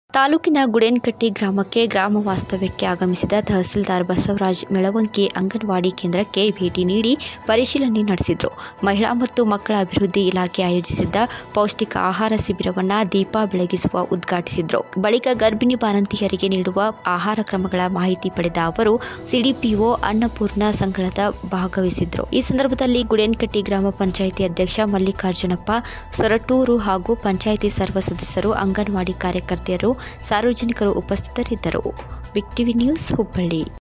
ತಾಲೂಕಿನ ಗುಡೇನಕಟ್ಟಿ ಗ್ರಾಮಕ್ಕೆ ಗ್ರಾಮ ವಾಸ್ತವ್ಯಕ್ಕೆ ಆಗಮಿಸಿದ ತಹಸೀಲ್ದಾರ್ ಬಸವರಾಜ್ ಮೆಳವಂಕಿ ಅಂಗನವಾಡಿ ಕೇಂದ್ರಕ್ಕೆ ಭೇಟಿ ನೀಡಿ ಪರಿಶೀಲನೆ ನಡೆಸಿದರು ಮಹಿಳಾ ಮತ್ತು ಮಕ್ಕಳ ಅಭಿವೃದ್ಧಿ ಇಲಾಖೆ ಆಯೋಜಿಸಿದ್ದ ಪೌಷ್ಟಿಕ ಆಹಾರ ಶಿಬಿರವನ್ನು ದೀಪ ಬೆಳಗಿಸುವ ಉದ್ಘಾಟಿಸಿದರು ಬಳಿಕ ಗರ್ಭಿಣಿ ಬಾಣಂತಿಯರಿಗೆ ನೀಡುವ ಆಹಾರ ಕ್ರಮಗಳ ಮಾಹಿತಿ ಪಡೆದ ಅವರು ಸಿಡಿಪಿಒ ಅನ್ನಪೂರ್ಣ ಸಂಗಳದ ಭಾಗವಹಿಸಿದ್ರು ಈ ಸಂದರ್ಭದಲ್ಲಿ ಗುಡೇನಕಟ್ಟಿ ಗ್ರಾಮ ಪಂಚಾಯಿತಿ ಅಧ್ಯಕ್ಷ ಮಲ್ಲಿಕಾರ್ಜುನಪ್ಪ ಸೊರಟೂರು ಹಾಗೂ ಪಂಚಾಯಿತಿ ಸರ್ವ ಸದಸ್ಯರು ಅಂಗನವಾಡಿ ಕಾರ್ಯಕರ್ತೆಯರು ಸಾರ್ವಜನಿಕರು ಉಪಸ್ಥಿತರಿದ್ದರು ಬಿಗ್ ಟಿವಿ ನ್ಯೂಸ್ ಹುಬ್ಬಳ್ಳಿ